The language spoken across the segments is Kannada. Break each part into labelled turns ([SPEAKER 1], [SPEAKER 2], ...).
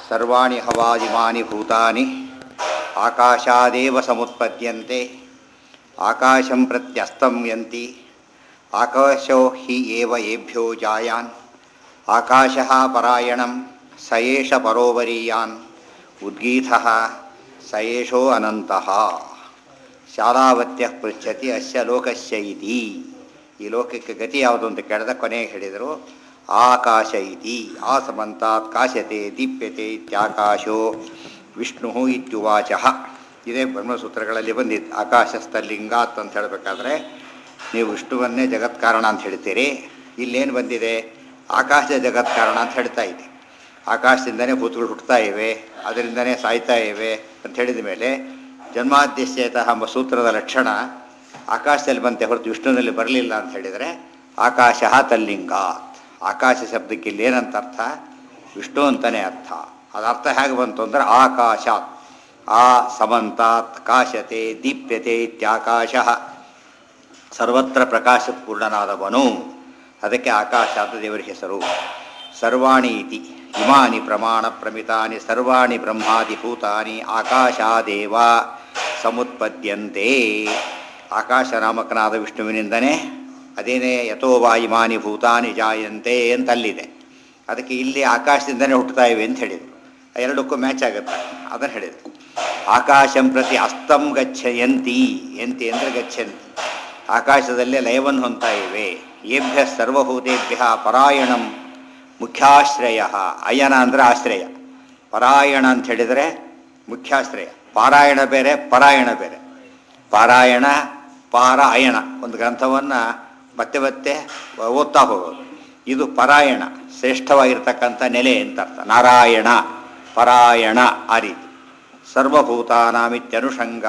[SPEAKER 1] ಸರ್ವಾಣಿ ಹವಾದಿಮಾನಿ ಭೂತಾನಿ ಆಕಾಶಾದೇವ ಸಮುತ್ಪದ್ಯಂತೆ ಆಕಾಶಂ ಪ್ರತ್ಯಸ್ತಮ್ಯಂತಿ ಆಕಾಶೋ ಹಿ ಏವ ಏಭ್ಯೋ ಜಾಯಾನ್ ಆಕಾಶಃ ಪರಾಯಣಂ ಸ ಏಷ ಪರೋವರೀಯಾನ್ ಉದ್ಗೀತಃ ಸ ಏಷೋ ಅನಂತಃ ಶಾಲಾವತ್ಯ ಪೃಚ್ಛತಿ ಅಸ್ಯ ಲೋಕಸ್ಯ ಇತಿ ಈ ಲೋಕಕ್ಕೆ ಗತಿ ಯಾವುದು ಅಂತ ಕೇಳಿದ ಕೊನೆಗೆ ಹೇಳಿದರು ಆಕಾಶ ಇತಿ ಆ ಸಮಂತಾತ್ ಕಾಶತೆ ದೀಪ್ಯತೆ ಇತ್ಯಾಕಾಶೋ ವಿಷ್ಣು ಇತ್ಯುವಾಚ ಇದೇ ಬ್ರಹ್ಮಸೂತ್ರಗಳಲ್ಲಿ ಬಂದಿದ್ದು ಆಕಾಶಸ್ಥಲಿಂಗಾತ್ ಅಂತ ಹೇಳಬೇಕಾದ್ರೆ ನೀವು ವಿಷ್ಣುವನ್ನೇ ಜಗತ್ಕಾರಣ ಅಂತ ಹೇಳ್ತೀರಿ ಇಲ್ಲೇನು ಬಂದಿದೆ ಆಕಾಶ ಜಗತ್ಕಾರಣ ಅಂತ ಹೇಳ್ತಾ ಇದೆ ಆಕಾಶದಿಂದನೇ ಭೂತಗಳು ಹುಟ್ಟುತ್ತಾ ಇವೆ ಅದರಿಂದನೇ ಸಾಯ್ತಾ ಇವೆ ಅಂತ ಹೇಳಿದ ಮೇಲೆ ಜನ್ಮಾದ್ಯಶ್ಚೇತಃ ಎಂಬ ಸೂತ್ರದ ಲಕ್ಷಣ ಆಕಾಶದಲ್ಲಿ ಬಂತೆ ಹೊರತು ವಿಷ್ಣುವಿನಲ್ಲಿ ಬರಲಿಲ್ಲ ಅಂತ ಹೇಳಿದರೆ ಆಕಾಶ ತಲ್ಲಿಂಗಾತ್ ಆಕಾಶ ಶಬ್ದಕ್ಕೆ ಇಲ್ಲಿ ಏನಂತ ಅರ್ಥ ವಿಷ್ಣು ಅಂತಲೇ ಅರ್ಥ ಅದು ಅರ್ಥ ಹೇಗೆ ಬಂತು ಅಂದರೆ ಆಕಾಶಾತ್ ಆ ಸಮಂತಾತ್ ಕಾಶತೆ ದೀಪ್ಯತೆ ಇತ್ಯಾಕಾಶ ಸರ್ವತ್ರ ಪ್ರಕಾಶಪೂರ್ಣನಾದವನು ಅದಕ್ಕೆ ಆಕಾಶ ಅಂತ ದೇವರ ಹೆಸರು ಸರ್ವಾಣಿ ಇತಿ ಇಮಾನಿ ಪ್ರಮಾಣ ಪ್ರಮಿತಾನಿ ಸರ್ವಾಣಿ ಬ್ರಹ್ಮಾದಿಭೂತಾನಿ ಆಕಾಶಾದೇವ ಸಮುತ್ಪದ್ಯಂತೆ ಆಕಾಶ ನಾಮಕನಾದ ವಿಷ್ಣುವಿನಿಂದನೇ ಅದೇನೇ ಯಥೋ ವಾ ಇಮಾನಿ ಭೂತಾನಿ ಜಾಯಂತೆ ಅಂತಲ್ಲಿದೆ ಅದಕ್ಕೆ ಇಲ್ಲಿ ಆಕಾಶದಿಂದನೇ ಹುಟ್ಟುತ್ತಾ ಇವೆ ಅಂತ ಹೇಳಿದರು ಎರಡಕ್ಕೂ ಮ್ಯಾಚ್ ಆಗುತ್ತೆ ಅದನ್ನು ಹೇಳಿದರು ಆಕಾಶಂ ಪ್ರತಿ ಅಸ್ತಂ ಗಚ್ಚಯಂತಿ ಯಂತಿ ಅಂದರೆ ಗಚ್ಚಂತಿ ಆಕಾಶದಲ್ಲೇ ಲಯವನ್ನು ಹೊಂತಾ ಇವೆ ಏಭ್ಯ ಸರ್ವಭೂತೇಭ್ಯ ಪರಾಯಣಂ ಮುಖ್ಯಾಶ್ರಯ ಅಯನ ಅಂದರೆ ಆಶ್ರಯ ಪರಾಯಣ ಅಂತ ಹೇಳಿದರೆ ಮುಖ್ಯಾಶ್ರಯ ಪಾರಾಯಣ ಬೇರೆ ಪರಾಯಣ ಬೇರೆ ಪಾರಾಯಣ ಪಾರಾಯಣ ಒಂದು ಗ್ರಂಥವನ್ನು ಮತ್ತೆ ಮತ್ತೆ ಓದ್ತಾ ಹೋಗೋದು ಇದು ಪರಾಯಣ ಶ್ರೇಷ್ಠವಾಗಿರ್ತಕ್ಕಂಥ ನೆಲೆ ಅಂತ ಅರ್ಥ ನಾರಾಯಣ ಪರಾಯಣ ಆ ರೀತಿ ಸರ್ವಭೂತಾನಾಮಿತ್ಯನುಷಂಗ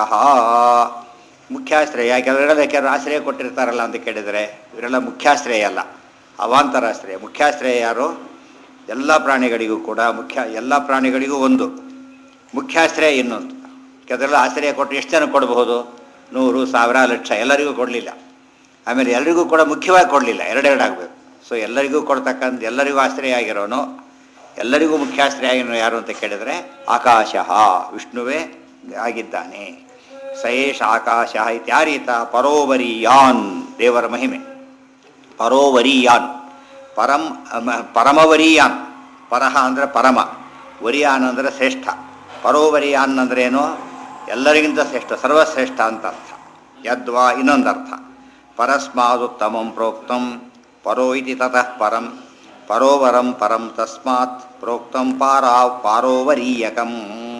[SPEAKER 1] ಮುಖ್ಯಾಶ್ರಯ ಕೆಲವರೆಲ್ಲ ಕೆಲವರು ಆಶ್ರಯ ಕೊಟ್ಟಿರ್ತಾರಲ್ಲ ಅಂತ ಕೇಳಿದರೆ ಇವರೆಲ್ಲ ಮುಖ್ಯಾಶ್ರಯ ಅಲ್ಲ ಅವಾಂತರಾಶ್ರಯ ಮುಖ್ಯಾಶ್ರಯ ಯಾರು ಎಲ್ಲ ಪ್ರಾಣಿಗಳಿಗೂ ಕೂಡ ಮುಖ್ಯ ಎಲ್ಲ ಪ್ರಾಣಿಗಳಿಗೂ ಒಂದು ಮುಖ್ಯಾಶ್ರಯ ಇನ್ನೊಂದು ಕೆಲವರೆಲ್ಲ ಆಶ್ರಯ ಕೊಟ್ಟು ಎಷ್ಟು ಜನ ಕೊಡಬಹುದು ನೂರು ಸಾವಿರ ಲಕ್ಷ ಎಲ್ಲರಿಗೂ ಕೊಡಲಿಲ್ಲ ಆಮೇಲೆ ಎಲ್ಲರಿಗೂ ಕೂಡ ಮುಖ್ಯವಾಗಿ ಕೊಡಲಿಲ್ಲ ಎರಡೆರಡು ಆಗಬೇಕು ಸೊ ಎಲ್ಲರಿಗೂ ಕೊಡ್ತಕ್ಕಂಥ ಎಲ್ಲರಿಗೂ ಆಶ್ರಯ ಆಗಿರೋನು ಎಲ್ಲರಿಗೂ ಮುಖ್ಯಾಶ್ರಯ ಆಗಿರೋ ಯಾರು ಅಂತ ಕೇಳಿದರೆ ಆಕಾಶ ವಿಷ್ಣುವೇ ಆಗಿದ್ದಾನೆ ಸಯೇಷ ಆಕಾಶ ಇತ್ಯಾರೀತ ಪರೋವರಿಯಾನ್ ದೇವರ ಮಹಿಮೆ ಪರೋವರಿಯಾನ್ ಪರಂ ಪರಮವರಿಯಾನ್ ಪರಹ ಅಂದರೆ ಪರಮ ವರಿಯಾನ್ ಅಂದರೆ ಶ್ರೇಷ್ಠ ಪರೋವರಿಯಾನ್ ಅಂದ್ರೇನು ಎಲ್ಲರಿಗಿಂತ ಶ್ರೇಷ್ಠ ಸರ್ವಶ್ರೇಷ್ಠ ಅಂತ ಅರ್ಥ ಯದ್ವಾ ಇನ್ನೊಂದು ಅರ್ಥ ಪರಸ್ಮಾದುತ್ತಮಂ ಪ್ರೋಕ್ತಂ ಪರೋ ಇತಿ ತತಃ ಪರಂ ಪರೋವರಂ ಪರಂ ತಸ್ಮಾತ್ ಪ್ರೋಕ್ತಂ ಪಾರಾ ಪಾರೋವರೀಯಕಂ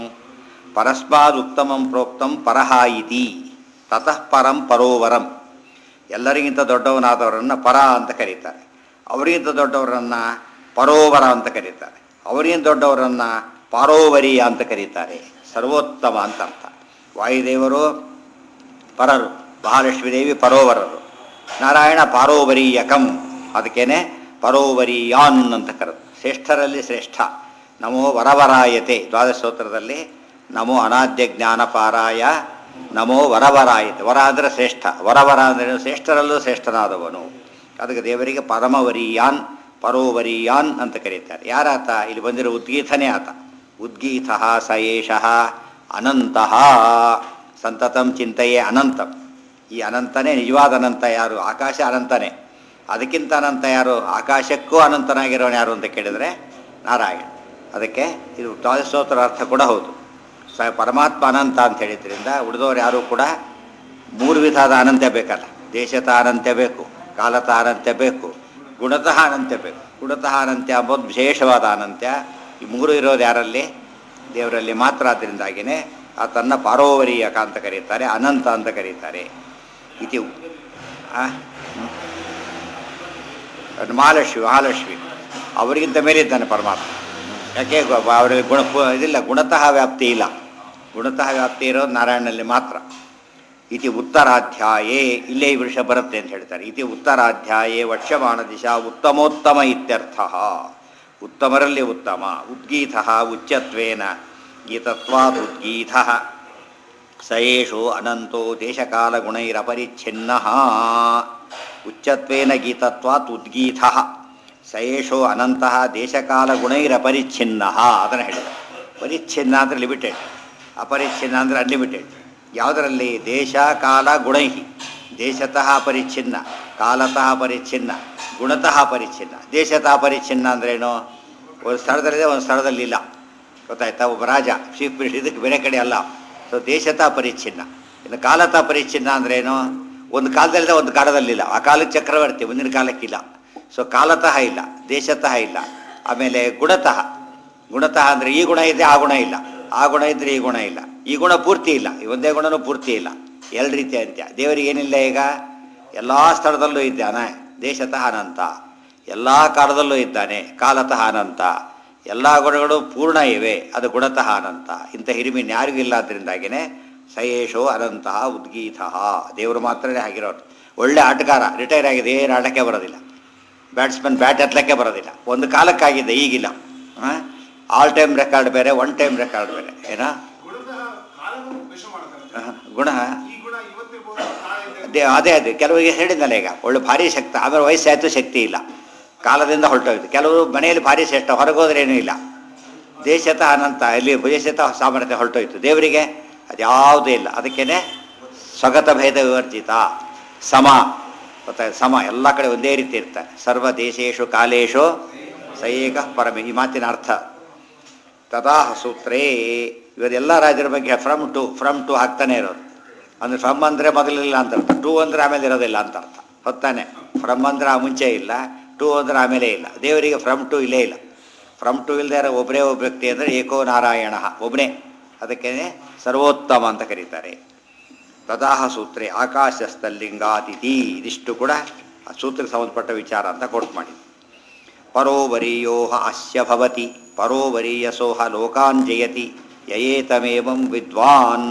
[SPEAKER 1] ಪರಸ್ಮಾದುತ್ತಮಂ ಪ್ರೋಕ್ತಂ ಪರಹ ಇತಿ ತತಃ ಪರಂ ಪರೋವರಂ ಎಲ್ಲರಿಗಿಂತ ದೊಡ್ಡವನಾದವರನ್ನು ಪರ ಅಂತ ಕರೀತಾರೆ ಅವರಿಗಿಂತ ದೊಡ್ಡವರನ್ನು ಪರೋವರ ಅಂತ ಕರೀತಾರೆ ಅವರಿಗಿಂತ ದೊಡ್ಡವರನ್ನು ಪಾರೋವರಿಯ ಅಂತ ಕರೀತಾರೆ ಸರ್ವೋತ್ತಮ ಅಂತ ಅರ್ಥ ವಾಯುದೇವರು ಪರರು ಮಹಾಲಕ್ಷ್ಮೀ ದೇವಿ ಪರೋವರರು ನಾರಾಯಣ ಪಾರೋವರೀಯಕಂ ಅದಕ್ಕೇನೆ ಪರೋವರಿಯಾನ್ ಅಂತ ಕರೆದು ಶ್ರೇಷ್ಠರಲ್ಲಿ ಶ್ರೇಷ್ಠ ನಮೋ ವರವರಾಯತೆ ದ್ವಾದಶೋತ್ರದಲ್ಲಿ ನಮೋ ಅನಾದ್ಯ ಜ್ಞಾನಪಾರಾಯ ನಮೋ ವರವರಾಯತೆ ವರ ಅಂದರೆ ಶ್ರೇಷ್ಠ ವರವರ ಅಂದರೆ ಶ್ರೇಷ್ಠರಲ್ಲೂ ಶ್ರೇಷ್ಠನಾದವನು ಅದಕ್ಕೆ ದೇವರಿಗೆ ಪರಮವರಿಯಾನ್ ಪರೋವರಿಯಾನ್ ಅಂತ ಕರೀತಾರೆ ಯಾರಾತ ಇಲ್ಲಿ ಬಂದಿರೋ ಉದ್ಗೀತನೇ ಆತ ಉದ್ಗೀತ ಸ ಏಷಃ ಅನಂತಃ ಸಂತತಂ ಚಿಂತೆಯೇ ಅನಂತಂ ಈ ಅನಂತನೇ ನಿಜವಾದ ಅನಂತ ಯಾರು ಆಕಾಶ ಅನಂತನೇ ಅದಕ್ಕಿಂತ ಅನಂತ ಯಾರು ಆಕಾಶಕ್ಕೂ ಅನಂತನಾಗಿರೋನು ಯಾರು ಅಂತ ಕೇಳಿದರೆ ನಾರಾಯಣ ಅದಕ್ಕೆ ಇದು ದ್ವಾದಶೋತ್ತರ ಅರ್ಥ ಕೂಡ ಹೌದು ಸ ಪರಮಾತ್ಮ ಅನಂತ ಅಂತ ಹೇಳಿದ್ರಿಂದ ಉಳಿದವರು ಯಾರೂ ಕೂಡ ಮೂರು ವಿಧದ ಅನಂತ್ಯ ಬೇಕಲ್ಲ ದೇಶತ ಅನಂತ್ಯ ಬೇಕು ಕಾಲತ ಅನಂತ್ಯ ಬೇಕು ಗುಣತಃ ಅನಂತ್ಯ ಬೇಕು ಗುಣತಃ ಅನಂತ್ಯ ಅಂಬೋದು ವಿಶೇಷವಾದ ಅನಂತ್ಯ ಈ ಮೂರು ಇರೋದು ಯಾರಲ್ಲಿ ದೇವರಲ್ಲಿ ಮಾತ್ರ ಆದ್ದರಿಂದಾಗಿಯೇ ಆತನ್ನ ಪಾರೋವರಿಯಕ ಅಂತ ಕರೀತಾರೆ ಅನಂತ ಅಂತ ಕರೀತಾರೆ ಇತಿ ಮಹಾಲಕ್ಷ್ಮಿ ಮಹಾಲಕ್ಷ್ಮಿ ಅವರಿಗಿಂತ ಮೇಲಿದ್ದಾನೆ ಪರಮಾತ್ಮ ಯಾಕೆ ಅವರಿಗೆ ಗುಣ ಇದಿಲ್ಲ ಗುಣತಃ ವ್ಯಾಪ್ತಿ ಇಲ್ಲ ಗುಣತಃ ವ್ಯಾಪ್ತಿ ಇರೋದು ನಾರಾಯಣನಲ್ಲಿ ಮಾತ್ರ ಇತಿ ಉತ್ತರಾಧ್ಯಾಯೇ ಇಲ್ಲೇ ಈ ವಿಷಯ ಬರುತ್ತೆ ಅಂತ ಹೇಳ್ತಾರೆ ಇತಿ ಉತ್ತರಾಧ್ಯಾಯೇ ವಕ್ಷ್ಯಮಾಣ ದಿಶಾ ಉತ್ತಮೋತ್ತಮ ಇತ್ಯರ್ಥ ಉತ್ತಮರಲ್ಲಿ ಉತ್ತಮ ಉದ್ಗೀತ ಉಚ್ಚತ್ವೇನ ಗೀತತ್ವಾದ್ ಉದ್ಗೀತ ಸಯೇಷು ಅನಂತೋ ದೇಶಕಾಲಗುಣೈರಪರಿಚ್ಛಿನ್ನ ಉಚ್ಚತ್ವೇನ ಗೀತತ್ವಾತ್ ಉದ್ಗೀತ ಸಯೇಷೋ ಅನಂತಹ ದೇಶಕಾಲಗುಣೈರಪರಿಚ್ಛಿನ್ನ ಅದನ್ನು ಹೇಳಿದ ಪರಿಚ್ಛಿನ್ನ ಅಂದರೆ ಲಿಮಿಟೆಡ್ ಅಪರಿಚ್ಛಿನ್ನ ಅಂದರೆ ಅನ್ಲಿಮಿಟೆಡ್ ಯಾವುದರಲ್ಲಿ ದೇಶ ಕಾಲ ಗುಣೈಹಿ ದೇಶತಃ ಪರಿಚ್ಛಿನ್ನ ಕಾಲತಃ ಪರಿಚ್ಛಿನ್ನ ಗುಣತಃ ಪರಿಚ್ಛಿನ್ನ ದೇಶತಃ ಪರಿಚ್ಛಿನ್ನ ಅಂದ್ರೇನು ಒಂದು ಸ್ಥಳದಲ್ಲಿದೆ ಒಂದು ಸ್ಥಳದಲ್ಲಿ ಇಲ್ಲ ಗೊತ್ತಾಯ್ತಾ ಒಬ್ಬ ರಾಜ ಚೀಫ್ ಮಿನಿಸ್ಟರ್ ಇದಕ್ಕೆ ಬೇರೆ ಕಡೆ ಅಲ್ಲ ಸೊ ದೇಶತಃ ಪರಿಚ್ಛಿನ್ನ ಇನ್ನು ಕಾಲತಃ ಪರಿಚ್ಛಿನ್ನ ಅಂದ್ರೇನು ಒಂದು ಕಾಲದಲ್ಲಿದೆ ಒಂದು ಕಾಲದಲ್ಲಿಲ್ಲ ಆ ಕಾಲಕ್ಕೆ ಚಕ್ರವರ್ತಿ ಮುಂದಿನ ಕಾಲಕ್ಕಿಲ್ಲ ಸೊ ಕಾಲತಃ ಇಲ್ಲ ದೇಶತಃ ಇಲ್ಲ ಆಮೇಲೆ ಗುಣತಃ ಗುಣತಃ ಅಂದರೆ ಈ ಗುಣ ಇದೆ ಆ ಗುಣ ಇಲ್ಲ ಆ ಗುಣ ಇದ್ದರೆ ಈ ಗುಣ ಇಲ್ಲ ಈ ಗುಣ ಪೂರ್ತಿ ಇಲ್ಲ ಈ ಒಂದೇ ಗುಣನೂ ಪೂರ್ತಿ ಇಲ್ಲ ಎರಡು ರೀತಿ ಅಂತ್ಯ ದೇವರಿಗೆ ಏನಿಲ್ಲ ಈಗ ಎಲ್ಲ ಸ್ಥಳದಲ್ಲೂ ಇದ್ದಾನೆ ದೇಶತಃ ಅನಂತ ಎಲ್ಲ ಕಾಲದಲ್ಲೂ ಇದ್ದಾನೆ ಕಾಲತಃ ಅನಂತ ಎಲ್ಲ ಗುಣಗಳು ಪೂರ್ಣ ಇವೆ ಅದು ಗುಣತಃ ಅನಂತ ಇಂಥ ಹಿರಿಮಿನ್ ಯಾರಿಗೂ ಇಲ್ಲ ಅದರಿಂದಾಗಿನೇ ಸಯೇಶೋ ಅನಂತಹ ಉದ್ಗೀತ ದೇವರು ಮಾತ್ರನೇ ಆಗಿರೋರು ಒಳ್ಳೆ ಆಟಗಾರ ರಿಟೈರ್ ಆಗಿದೆ ಏನು ಆಟಕ್ಕೆ ಬರೋದಿಲ್ಲ ಬ್ಯಾಟ್ಸ್ಮನ್ ಬ್ಯಾಟ್ ಎತ್ತಲಕ್ಕೆ ಬರೋದಿಲ್ಲ ಒಂದು ಕಾಲಕ್ಕಾಗಿದೆ ಈಗಿಲ್ಲ ಆಲ್ ಟೈಮ್ ರೆಕಾರ್ಡ್ ಬೇರೆ ಒನ್ ಟೈಮ್ ರೆಕಾರ್ಡ್ ಬೇರೆ ಏನಾ
[SPEAKER 2] ಗುಣತಃ ಕಾಲವನ್ನು ವಿಷ ಮಾಡ್ತಾರೆ
[SPEAKER 1] ಆ, ಗುಣ
[SPEAKER 2] ಈ ಗುಣ ಇವತ್ತಿರ್ಬೋದು ನಾಳೆ ಇದೆ.
[SPEAKER 1] ಅದೇ ಅದೇ ಅದೇ ಕೆಲವರಿಗೆ ಹೇಳಿದ್ನಲ್ಲ ಈಗ ಒಳ್ಳೆ ಭಾರಿ ಶಕ್ತಿ ಆಮೇಲೆ ವಯಸ್ಸಾಯ್ತು ಶಕ್ತಿ ಇಲ್ಲ ಕಾಲದಿಂದ ಹೊರಟೋಯ್ತು ಕೆಲವರು ಮನೆಯಲ್ಲಿ ಭಾರಿ ಶ್ರೇಷ್ಠ ಹೊರಗೋದ್ರೆ ಏನೂ ಇಲ್ಲ ದೇಶತಃ ಅನಂತ ಇಲ್ಲಿ ದೇಶತಃ ಸಾಮರ್ಥ್ಯ ಹೊರಟೋಯ್ತು ದೇವರಿಗೆ ಅದ್ಯಾವುದೂ ಇಲ್ಲ ಅದಕ್ಕೇನೆ ಸ್ವಗತ ಭೇದ ವಿವರ್ಜಿತ ಸಮ ಗೊತ್ತಾಯ್ತು ಸಮ ಎಲ್ಲ ಕಡೆ ಒಂದೇ ರೀತಿ ಇರ್ತಾರೆ ಸರ್ವ ದೇಶೇಶು ಕಾಲೇಶು ಸೈಕ ಪರಮೆ ಈ ಮಾತಿನ ಅರ್ಥ ತದಾಹ ಸೂತ್ರೇ ಇವರೆಲ್ಲ ರಾಜರ ಬಗ್ಗೆ ಫ್ರಮ್ ಟು ಫ್ರಮ್ ಟು ಹಾಕ್ತಾನೆ ಇರೋದು ಅಂದ್ರೆ ಫ್ರಮ್ ಅಂದರೆ ಮೊದಲಿಲ್ಲ ಅಂತ ಅರ್ಥ ಟು ಅಂದರೆ ಆಮೇಲೆ ಇರೋದಿಲ್ಲ ಅಂತ ಅರ್ಥ ಹೊತ್ತಾನೆ ಫ್ರಮ್ ಅಂದ್ರೆ ಆ ಮುಂಚೆ ಇಲ್ಲ ಟು ಅಂದ್ರೆ ಆಮೇಲೆ ಇಲ್ಲ ದೇವರಿಗೆ ಫ್ರಮ್ ಟು ಇಲ್ಲೇ ಇಲ್ಲ ಫ್ರಮ್ ಟು ಇಲ್ಲದೆ ಇರೋ ಒಬ್ಬರೇ ಒಬ್ಬ ವ್ಯಕ್ತಿ ಅಂದರೆ ಏಕೋ ನಾರಾಯಣ ಒಬ್ಬನೇ ಅದಕ್ಕೆ ಸರ್ವೋತ್ತಮ ಅಂತ ಕರೀತಾರೆ ತದಾಹ ಸೂತ್ರೆ ಆಕಾಶಸ್ಥಲಿಂಗಾತಿಥಿ ಇದಿಷ್ಟು ಕೂಡ ಆ ಸೂತ್ರಕ್ಕೆ ಸಂಬಂಧಪಟ್ಟ ವಿಚಾರ ಅಂತ ಕೋಟ್ ಮಾಡಿ ಪರೋವರೀಯೋ ಅಸ್ಯ ಭವತಿ ಪರೋವರೀಯಸೋಹ ಲೋಕಾನ್ ಜಯತಿ ಯಯೇತಮೇವಂ ವಿದ್ವಾನ್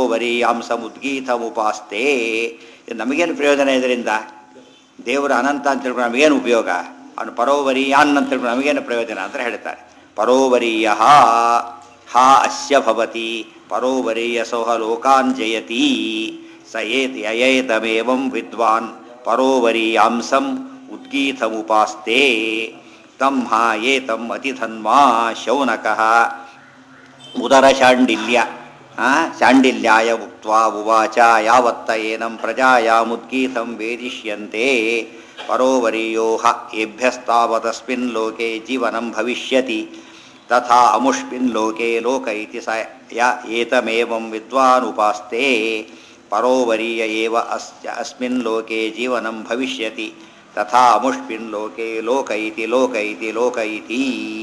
[SPEAKER 1] ಪರೋವರೀಯಾಂಸಮುದ್ಗೀತಮುಪಾಸ್ತೆ ಇದು ನಮಗೇನು ಪ್ರಯೋಜನ ಇದರಿಂದ ದೇವರ ಅನಂತ ಅಂತ ತಿಳ್ಕೊಂಡು ನಮಗೇನು ಉಪಯೋಗ ಅವನು ಪರೋವರೀಯಾನ್ ಅಂತ ತಿಳ್ಕೊಂಡು ನಮಗೇನು ಪ್ರಯೋಜನ ಅಂತ ಹೇಳ್ತಾರೆ ಪರೋವರೀಯ ಹಾ ಅಸ್ಯ ಭವತಿ ಪರೋವರೀಯಸೋಹ ಲೋಕಾನ್ ಜಯತಿ ಸ ಏತ್ ಯಯೇತಮೇವಂ ವಿದ್ವಾನ್ ಪರೋವರೀಯಾಂಸಂ ಉದ್ಗೀತಮುಪಾಸ್ತೆ ತಂ ಹಾ ಏತಂ ಅತಿಧನ್ವಾ ಶೌನಕಃ ಉದರ ಶಾಂಡಿಲ್ಯ ಆ, ಶಾಂಡಿಲ್ಯಾಯ ಉಕ್ತ್ವಾ ಉವಾಚ ಯಾವತ್ತ ಏನಂ ಪ್ರಜಾಯಾಮುದ್ಗೀತಂ ವೇದಿಷ್ಯಂತೆ ಪರೋವರೀಯೋ ಹ ಏಭ್ಯಸ್ತಾವತಸ್ಮಿನ್ ಲೋಕೆ ಜೀವನಂ ಭವಿಷ್ಯತಿ ತಥಾ ಅಮುಷ್ಮಿನ್ ಲೋಕೆ ಲೋಕ ಇತಿ ಸ ಯ ಏತಮೇವಂ ವಿದ್ವಾನ್ ಉಪಾಸ್ತೆ ಪರೋವರೀಯ ಏವ ಅಸ್ಯ ಅಸ್ಮಿನ್ ಲೋಕೆ ಜೀವನಂ ಭವಿಷ್ಯತಿ ತಥಾ ಅಮುಷ್ಮಿನ್ ಲೋಕೆ ಲೋಕ ಇತಿ ಲೋಕ ಇತಿ ಲೋಕ ಇತಿ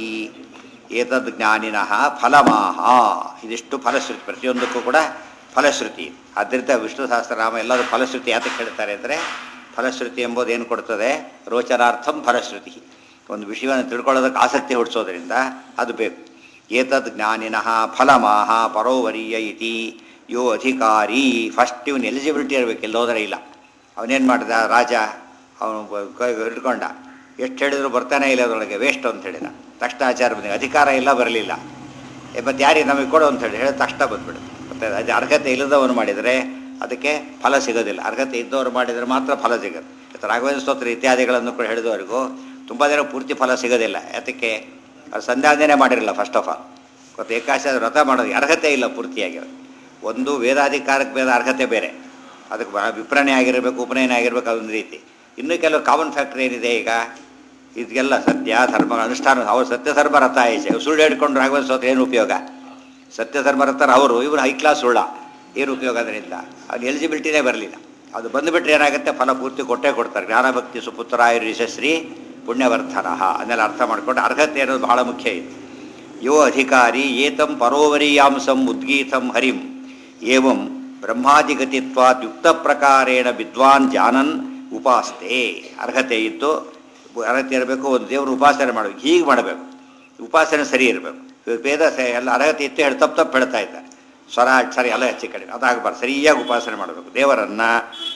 [SPEAKER 1] ಏತದ್ ಜ್ಞಾನಿನಃ ಫಲಮಾಹ ಇದಿಷ್ಟು ಫಲಶ್ರುತಿ ಪ್ರತಿಯೊಂದಕ್ಕೂ ಕೂಡ ಫಲಶ್ರುತಿ ಆದ್ದರಿಂದ ವಿಷ್ಣು ಸಹಸ್ರನಾಮ ಎಲ್ಲರೂ ಫಲಶ್ರುತಿ ಯಾತಕ್ಕೆ ಹೇಳ್ತಾರೆ ಅಂದರೆ ಫಲಶ್ರುತಿ ಎಂಬುದು ಏನು ಕೊಡ್ತದೆ ರೋಚನಾರ್ಥಂ ಫಲಶ್ರುತಿ ಒಂದು ವಿಷಯವನ್ನು ತಿಳ್ಕೊಳ್ಳೋದಕ್ಕೆ ಆಸಕ್ತಿ ಹುಟ್ಟಿಸೋದ್ರಿಂದ ಅದು ಬೇಕು ಏತದ್ ಜ್ಞಾನಿನಃ ಫಲಮಾಹ ಪರೋವರೀಯ ಇತಿ ಯೋ ಅಧಿಕಾರಿ ಫಸ್ಟ್ ಇವನು ಎಲಿಜಿಬಿಲಿಟಿ ಇರಬೇಕು ಎಲ್ಲೋದ್ರೆ ಇಲ್ಲ ಅವನೇನು ಮಾಡಿದ ರಾಜ ಅವನು ಕೈ ಹಿಡ್ಕೊಂಡ ಎಷ್ಟು ಹೇಳಿದ್ರು ಬರ್ತಾನೆ ಇಲ್ಲ ಅದರೊಳಗೆ ವೇಸ್ಟ್ ಅಂತ ಹೇಳಿದ ತಕ್ಷಣ ಆಚಾರ ಬಂದಿದೆ ಅಧಿಕಾರ ಇಲ್ಲ ಬರಲಿಲ್ಲ ಮತ್ತು ಯಾರಿಗೆ ನಮಗೆ ಕೊಡು ಅಂತ ಹೇಳಿ ಹೇಳಿದ ತಕ್ಷಣ ಬಂದ್ಬಿಡು ಮತ್ತೆ ಅದು ಅರ್ಹತೆ ಇಲ್ಲದವನು ಮಾಡಿದರೆ ಅದಕ್ಕೆ ಫಲ ಸಿಗೋದಿಲ್ಲ ಅರ್ಹತೆ ಇದ್ದವರು ಮಾಡಿದರೆ ಮಾತ್ರ ಫಲ ಸಿಗೋದು ಇವತ್ತು ರಾಘವೇಂದ್ರ ಸ್ತೋತ್ರ ಇತ್ಯಾದಿಗಳನ್ನು ಕೂಡ ಹೇಳಿದವರಿಗೂ ತುಂಬ ಜನ ಪೂರ್ತಿ ಫಲ ಸಿಗೋದಿಲ್ಲ ಯಾತಕ್ಕೆ ಅದು ಸಂಧ್ಯಾವಂದನೆ ಮಾಡಿರಲ್ಲ ಫಸ್ಟ್ ಆಫ್ ಆಲ್ ಗೊತ್ತು ಏಕಾಶ ವ್ರತ ಮಾಡೋದು ಅರ್ಹತೆ ಇಲ್ಲ ಪೂರ್ತಿಯಾಗಿರೋದು ಒಂದು ವೇದಾಧಿಕಾರಕ್ಕೆ ಬೇರೆ ಅರ್ಹತೆ ಬೇರೆ ಅದಕ್ಕೆ ಬ- ವಿಪ್ರಣೆ ಆಗಿರಬೇಕು ಉಪನಯನ ಆಗಿರ್ಬೇಕು ಅದೊಂದು ರೀತಿ ಇನ್ನೂ ಕೆಲವು ಕಾಮನ್ ಫ್ಯಾಕ್ಟರ್ ಏನಿದೆ ಈಗ ಇದೆಲ್ಲ ಸತ್ಯ ಧರ್ಮ ಅನುಷ್ಠಾನ ಅವ್ರು ಸತ್ಯ ಧರ್ಮ ರಥ ಆಯ್ತು ಸುಳ್ಳು ಹೇಳ್ಕೊಂಡು ರಾಘವೇಂದ್ರ ಸ್ತೋತ್ರ ಏನು ಉಪಯೋಗ ಸತ್ಯ ಧರ್ಮ ರಥರು ಅವರು ಇವರು ಹೈ ಕ್ಲಾಸ್ ಸುಳ್ಳ ಏನು ಉಪಯೋಗ ಅದರಿಂದ ಅದು ಎಲಿಜಿಬಿಲಿಟಿನೇ ಬರಲಿಲ್ಲ ಅದು ಬಂದುಬಿಟ್ರೆ ಏನಾಗುತ್ತೆ ಫಲ ಪೂರ್ತಿ ಕೊಟ್ಟೇ ಕೊಡ್ತಾರೆ ಜ್ಞಾನಭಕ್ತಿ ಸುಪುತ್ರಾಯುರ್ ಯಶಸ್ವಿ ಪುಣ್ಯವರ್ಧನ ಅದನ್ನೆಲ್ಲ ಅರ್ಥ ಮಾಡ್ಕೊಂಡು ಅರ್ಹತೆ ಅನ್ನೋದು ಬಹಳ ಮುಖ್ಯ ಇದೆ ಯೋ ಅಧಿಕಾರಿ ಏತಂ ಪರೋವರೀಯಾಂಸಂ ಉದ್ಗೀತಂ ಹರಿಂ ಏವಂ ಬ್ರಹ್ಮಾದಿಗತಿತ್ವಾತ್ ಯುಕ್ತ ಪ್ರಕಾರೇಣ ವಿದ್ವಾನ್ ಜಾನನ್ ಉಪಾಸ್ತೆ ಅರ್ಹತೆ ಇತ್ತು ಅರ್ಹತೆ ಇರಬೇಕು ಒಂದು ದೇವರು ಉಪಾಸನೆ ಮಾಡಬೇಕು ಹೀಗೆ ಮಾಡಬೇಕು ಉಪಾಸನೆ ಸರಿ ಇರಬೇಕು ವೇದ ಸ- ಎಲ್ಲ ಅರ್ಹತೆ ಇತ್ತು ಹೇಳಿ ತಪ್ಪು ತಪ್ಪು ಹೇಳ್ತಾ ಇದ್ದಾರೆ ಸ್ವರ ಸರಿ ಎಲ್ಲ ಹೆಚ್ಚು ಕಡಿಮೆ ಅದಾಗಬಾರ್ದು ಸರಿಯಾಗಿ ಉಪಾಸನೆ ಮಾಡಬೇಕು ದೇವರನ್ನು